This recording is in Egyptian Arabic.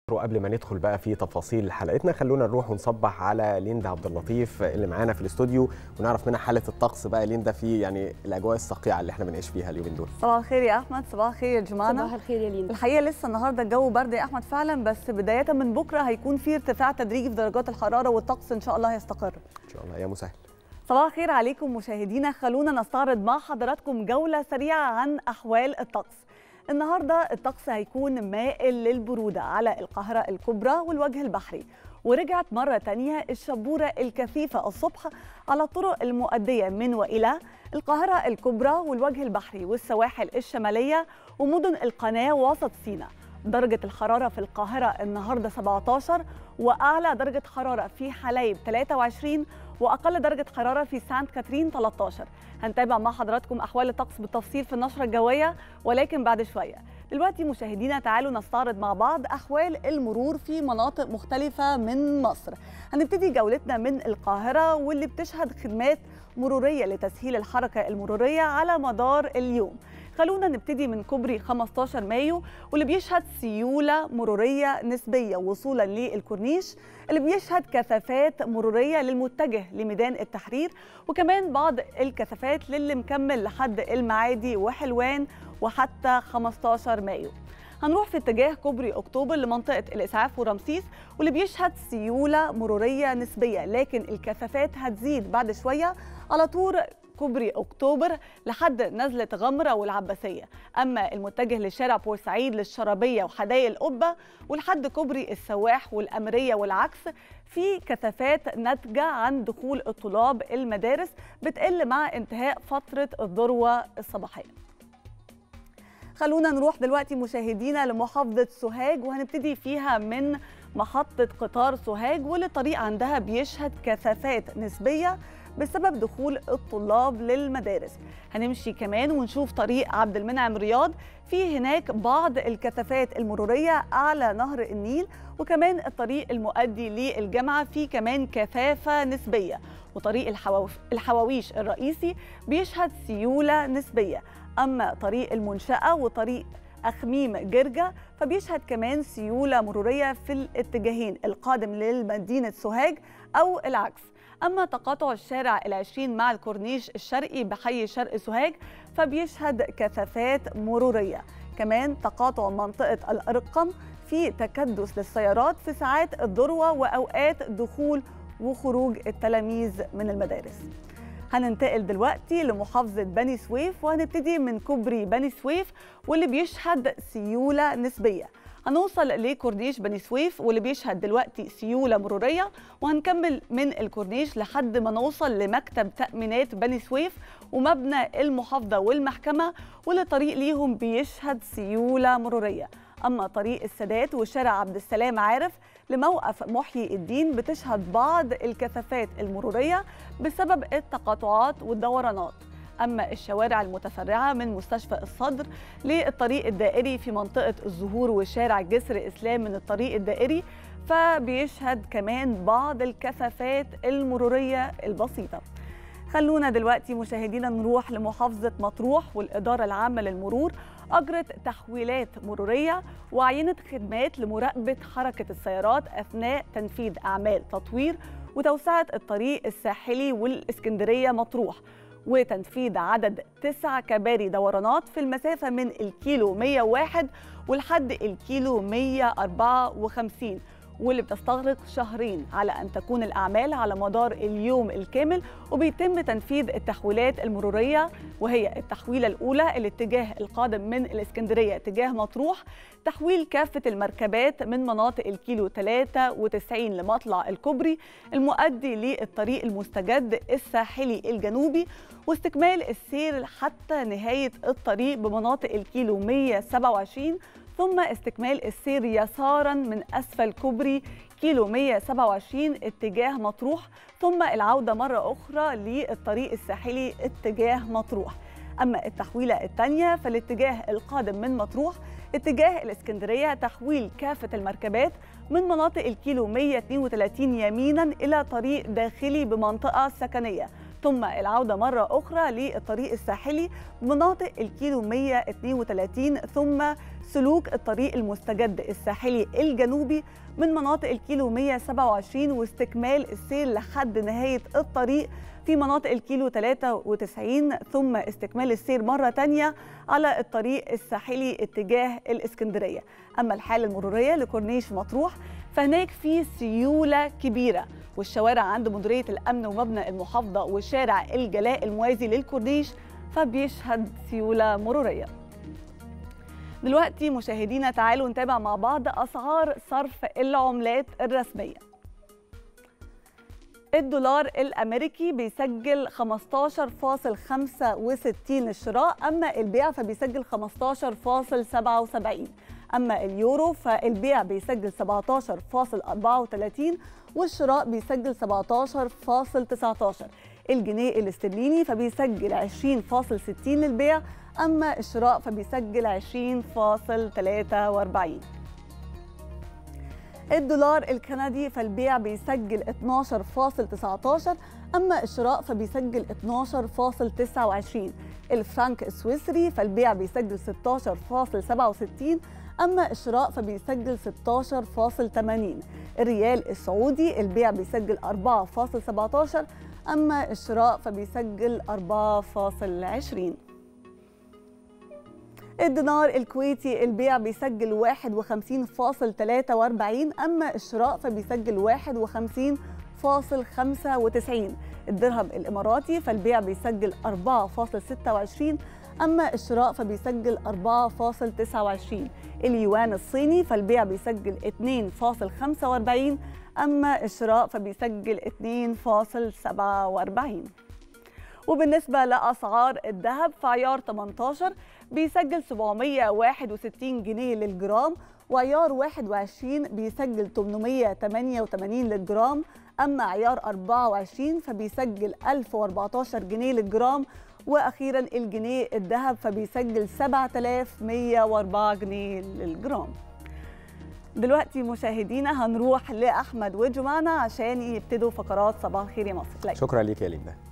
وقبل ما ندخل بقى في تفاصيل حلقتنا خلونا نروح ونصبح على ليندا عبد اللطيف اللي معانا في الاستوديو ونعرف منها حاله الطقس بقى ليندا في يعني الاجواء الصقيعه اللي احنا بنعيش فيها اليومين دول صباح الخير يا احمد صباح الخير يا جمانه صباح الخير يا لينا الحقيقه لسه النهارده الجو برد يا احمد فعلا بس بدايه من بكره هيكون في ارتفاع تدريجي في درجات الحراره والطقس ان شاء الله هيستقر ان شاء الله يا مسهل صباح الخير عليكم مشاهدينا خلونا نستعرض مع حضراتكم جوله سريعه عن احوال الطقس النهارده الطقس هيكون مائل للبروده على القاهره الكبرى والوجه البحري ورجعت مرة تانية الشبورة الكثيفة الصبح على الطرق المؤدية من وإلى القاهرة الكبرى والوجه البحري والسواحل الشمالية ومدن القناة ووسط سيناء درجة الحرارة في القاهرة النهاردة 17 وأعلى درجة حرارة في حلايب 23 وأقل درجة حرارة في سانت كاترين 13 هنتابع مع حضراتكم أحوال الطقس بالتفصيل في النشرة الجوية ولكن بعد شوية دلوقتي مشاهدينا تعالوا نستعرض مع بعض أحوال المرور في مناطق مختلفة من مصر هنبتدي جولتنا من القاهرة واللي بتشهد خدمات مرورية لتسهيل الحركة المرورية على مدار اليوم خلونا نبتدي من كوبري 15 مايو واللي بيشهد سيولة مرورية نسبية وصولا للكورنيش اللي بيشهد كثافات مرورية للمتجه لميدان التحرير وكمان بعض الكثافات للي مكمل لحد المعادي وحلوان وحتى 15 مايو هنروح في اتجاه كوبري اكتوبر لمنطقه الاسعاف ورمسيس واللي بيشهد سيوله مروريه نسبيه لكن الكثافات هتزيد بعد شويه على طول كوبري اكتوبر لحد نزله غمره والعباسيه اما المتجه لشارع بورسعيد للشرابيه وحدائق القبه ولحد كوبري السواح والامريه والعكس في كثافات ناتجه عن دخول الطلاب المدارس بتقل مع انتهاء فتره الذروه الصباحيه خلونا نروح دلوقتي مشاهدينا لمحافظة سوهاج وهنبتدي فيها من محطة قطار سوهاج واللي الطريق عندها بيشهد كثافات نسبية بسبب دخول الطلاب للمدارس هنمشي كمان ونشوف طريق عبد المنعم رياض في هناك بعض الكثافات المرورية أعلى نهر النيل وكمان الطريق المؤدي للجامعة في كمان كثافة نسبية وطريق الحواويش الرئيسي بيشهد سيولة نسبية أما طريق المنشأة وطريق أخميم جرجة فبيشهد كمان سيولة مرورية في الاتجاهين القادم لمدينة سوهاج أو العكس أما تقاطع الشارع العشرين مع الكورنيش الشرقي بحي شرق سوهاج فبيشهد كثافات مرورية كمان تقاطع منطقة الأرقم في تكدس للسيارات في ساعات الذروة وأوقات دخول وخروج التلاميذ من المدارس هننتقل دلوقتي لمحافظة بني سويف وهنبتدي من كوبري بني سويف واللي بيشهد سيولة نسبية هنوصل لكورنيش بني سويف واللي بيشهد دلوقتي سيولة مرورية وهنكمل من الكورنيش لحد ما نوصل لمكتب تأمينات بني سويف ومبنى المحافظة والمحكمة واللي طريق ليهم بيشهد سيولة مرورية أما طريق السادات وشارع عبد السلام عارف لموقف محيي الدين بتشهد بعض الكثافات المرورية بسبب التقاطعات والدورانات أما الشوارع المتفرعة من مستشفى الصدر للطريق الدائري في منطقة الزهور وشارع جسر إسلام من الطريق الدائري فبيشهد كمان بعض الكثافات المرورية البسيطة خلونا دلوقتي مشاهدينا نروح لمحافظة مطروح والإدارة العامة للمرور أجرت تحويلات مرورية وعينت خدمات لمراقبة حركة السيارات أثناء تنفيذ أعمال تطوير وتوسعة الطريق الساحلي والإسكندرية مطروح وتنفيذ عدد تسع كباري دورانات في المسافة من الكيلو 101 ولحد الكيلو 154 واللي بتستغرق شهرين على أن تكون الأعمال على مدار اليوم الكامل وبيتم تنفيذ التحويلات المرورية وهي التحويلة الأولى الاتجاه القادم من الإسكندرية تجاه مطروح تحويل كافة المركبات من مناطق الكيلو 93 لمطلع الكوبري المؤدي للطريق المستجد الساحلي الجنوبي واستكمال السير حتى نهاية الطريق بمناطق الكيلو 127 ثم استكمال السير يسارا من أسفل كوبري كيلو 127 اتجاه مطروح ثم العودة مرة أخرى للطريق الساحلي اتجاه مطروح أما التحويلة الثانية فالاتجاه القادم من مطروح اتجاه الإسكندرية تحويل كافة المركبات من مناطق الكيلو 132 يمينا إلى طريق داخلي بمنطقة سكنية ثم العودة مرة أخرى للطريق الساحلي بمناطق الكيلو 132 ثم سلوك الطريق المستجد الساحلي الجنوبي من مناطق الكيلو 127 واستكمال السير لحد نهاية الطريق في مناطق الكيلو 93 ثم استكمال السير مرة تانية على الطريق الساحلي اتجاه الإسكندرية أما الحالة المرورية لكورنيش مطروح فهناك في سيولة كبيرة والشوارع عند مديرية الأمن ومبنى المحافظة وشارع الجلاء الموازي للكورنيش فبيشهد سيولة مرورية دلوقتي مشاهدينا تعالوا نتابع مع بعض أسعار صرف العملات الرسمية الدولار الأمريكي بيسجل 15.65 للشراء أما البيع فبيسجل 15.77 أما اليورو فالبيع بيسجل 17.34 والشراء بيسجل 17.19 الجنيه الاسترليني فبيسجل 20.60 للبيع أما الشراء فبيسجل 20.43 الدولار الكندي فالبيع بيسجل 12.19 أما الشراء فبيسجل 12.29 الفرنك السويسري فالبيع بيسجل 16.67 أما الشراء فبيسجل 16.80 الريال السعودي البيع بيسجل 4.17 أما الشراء فبيسجل 4.20 الدينار الكويتي البيع بيسجل 51.43 أما الشراء فبيسجل 51.95 الدرهم الإماراتي فالبيع بيسجل 4.26 أما الشراء فبيسجل 4.29 اليوان الصيني فالبيع بيسجل 2.45 أما الشراء فبيسجل 2.47 وبالنسبة لأسعار الذهب فعيار 18 بيسجل 761 جنيه للجرام وعيار 21 بيسجل 888 للجرام أما عيار 24 فبيسجل 1014 جنيه للجرام وأخيرا الجنيه الذهب فبيسجل 7104 جنيه للجرام دلوقتي مشاهدينا هنروح لأحمد وجمانة عشان يبتدوا فقرات صباح الخير يا مصر شكرا ليك يا ليندا